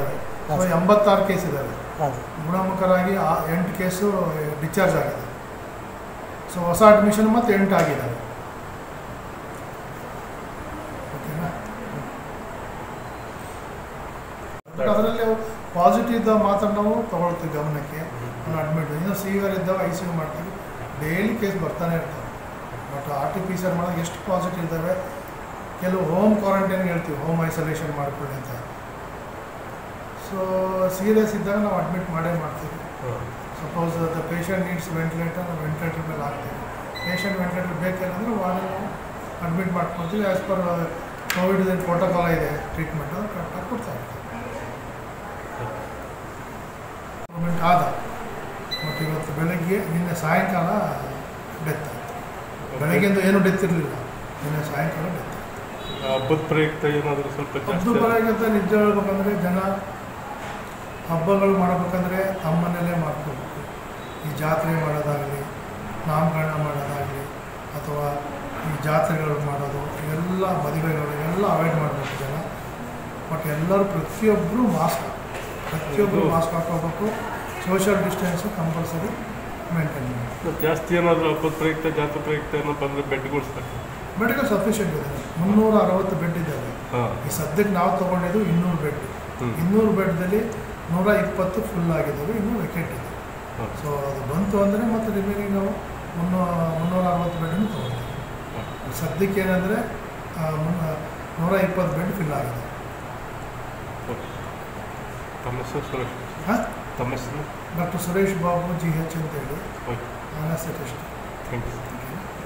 ಇದ್ದಾವೆ ಸೊ ಎಂಬತ್ತಾರು ಕೇಸ್ ಇದ್ದಾವೆ ಹೌದು ಗುಣಮುಖರಾಗಿ ಆ ಎಂಟು ಕೇಸು ಡಿಸ್ಚಾರ್ಜ್ ಆಗಿದೆ ಸೊ ಹೊಸ ಅಡ್ಮಿಷನ್ ಮತ್ತು ಎಂಟು ಆಗಿದ್ದಾವೆ ಓಕೆನಾ ಬಟ್ ಅದರಲ್ಲಿ ಪಾಸಿಟಿವ್ ಇದ್ದ ಮಾತ್ರ ನಾವು ತಗೊಳ್ತೀವಿ ಗಮನಕ್ಕೆ ನಾವು ಅಡ್ಮಿಟ್ ಇನ್ನು ಸಿವಿಯರ್ ಇದ್ದಾವೆ ಐ ಸಿ ಯು ಮಾಡ್ತೀವಿ ಡೈಲಿ ಕೇಸ್ ಬರ್ತಾನೆ ಇರ್ತವೆ but R T P C R ಮಾಡಿದಾಗ ಎಷ್ಟು ಪಾಸಿಟಿವ್ ಇದ್ದಾವೆ ಕೆಲವು ಹೋಮ್ ಕ್ವಾರಂಟೈನ್ಗೆ ಹೇಳ್ತೀವಿ ಹೋಮ್ ಐಸೋಲೇಷನ್ ಮಾಡ್ಕೊಳ್ಳಿ ಅಂತ ಸೊ ಸೀರಿಯಸ್ ಇದ್ದಾಗ ನಾವು ಅಡ್ಮಿಟ್ ಮಾಡೇ ಮಾಡ್ತೀವಿ suppose the patient needs ventilator ventilator ಮೇಲೆ ಹಾಕ್ತೀವಿ ಪೇಷಂಟ್ ವೆಂಟಿಲೇಟರ್ ಬೇಕೇನಂದ್ರೆ ವಾರ್ಡ್ ನಾವು ಅಡ್ಮಿಟ್ ಮಾಡ್ಕೊಳ್ತೀವಿ ಆ್ಯಸ್ ಪರ್ ಕೋವಿಡ್ ಪ್ರೋಟೋಕಾಲ ಇದೆ ಟ್ರೀಟ್ಮೆಂಟ್ ಅದು ಕರೆಕ್ಟಾಗಿ ಕೊಡ್ತಾ ಇರ್ತೀವಿ ಮೂಮೆಂಟ್ ಆದ ಮತ್ತು ಇವತ್ತು ಬೆಳಗ್ಗೆ ನಿನ್ನೆ ಸಾಯಂಕಾಲ ಡೆತ್ ಆಯಿತು ಬೆಳಗ್ಗೆಂದು ಏನೂ ಡೆತ್ ಇರಲಿಲ್ಲ ನಿನ್ನೆ ಸಾಯಂಕಾಲ ಡೆತ್ ಹಬ್ಬದ ಪ್ರಯುಕ್ತ ಏನಾದರೂ ಸ್ವಲ್ಪ ಹಬ್ಬದ ಜಾಸ್ತಿ ಬರೋಕ್ಕಿಂತ ನಿಜ ಹೇಳ್ಬೇಕಂದ್ರೆ ಜನ ಹಬ್ಬಗಳು ಮಾಡ್ಬೇಕಂದ್ರೆ ತಮ್ಮನೇಲೇ ಮಾಡ್ಕೋಬೇಕು ಈ ಜಾತ್ರೆ ಮಾಡೋದಾಗಲಿ ನಾಮಕರಣ ಮಾಡೋದಾಗಲಿ ಅಥವಾ ಈ ಜಾತ್ರೆಗಳು ಮಾಡೋದು ಇವೆಲ್ಲ ಮದುವೆಗಳು ಇವೆಲ್ಲ ಅವಾಯ್ಡ್ ಮಾಡಬೇಕು ಜನ ಬಟ್ ಎಲ್ಲರೂ ಪ್ರತಿಯೊಬ್ಬರು ಮಾಸ್ಕ್ ಪ್ರತಿಯೊಬ್ಬರು ಮಾಸ್ಕ್ ಹಾಕೋಬೇಕು ಸೋಷಿಯಲ್ ಡಿಸ್ಟೆನ್ಸು ಕಂಪಲ್ಸರಿ ಮೇಂಟೈನ್ ಮಾಡಬೇಕು ಜಾಸ್ತಿ ಏನಾದರೂ ಹಬ್ಬದ ಪ್ರಯುಕ್ತ ಜಾತ್ರೆ ಪ್ರಯುಕ್ತ ಏನಪ್ಪ ಅಂದರೆ ಬೆಡ್ಗಳು ಸಾಕು ಬೆಡ್ಗಳು ಸಫಿಷಿಯೆಂಟ್ ಇದೆ ಮುನ್ನೂರ ಅರವತ್ತು ಬೆಡ್ ಇದ್ದಾವೆ ಹಾಂ ಈ ಸದ್ಯಕ್ಕೆ ನಾವು ತೊಗೊಂಡಿದ್ದು ಇನ್ನೂರು ಬೆಡ್ ಹ್ಮ್. ಇನ್ನೂರು ಬೆಡ್ದಲ್ಲಿ ನೂರ ಇಪ್ಪತ್ತು ಫುಲ್ ಆಗಿದ್ದಾವೆ ಇನ್ನೂ ವೆಕೆಟ್ ಇದೆ ಹಾಂ ಸೊ ಅದು ಬಂತು ಅಂದರೆ ಮತ್ತೆ ರಿಮೈನಿಂಗ್ ನಾವು ಮುನ್ನೂ ಮುನ್ನೂರ ಅರವತ್ತು ಬೆಡ್ಡನ್ನು ತೊಗೊಳ್ತೀವಿ ಸದ್ಯಕ್ಕೆ ಏನಂದರೆ ನೂರ ಇಪ್ಪತ್ತು ಬೆಡ್ ಫಿಲ್ ಆಗಿದೆ ಓಕೆ ತಮ್ಮ ಹೆಸರು ಸುರೇಶ್ ಹಾಂ ತಮ್ಮ ಹೆಸರು doctor Suresh Babu G H ಅಂತೇಳಿ okay anaesthetist thank you okay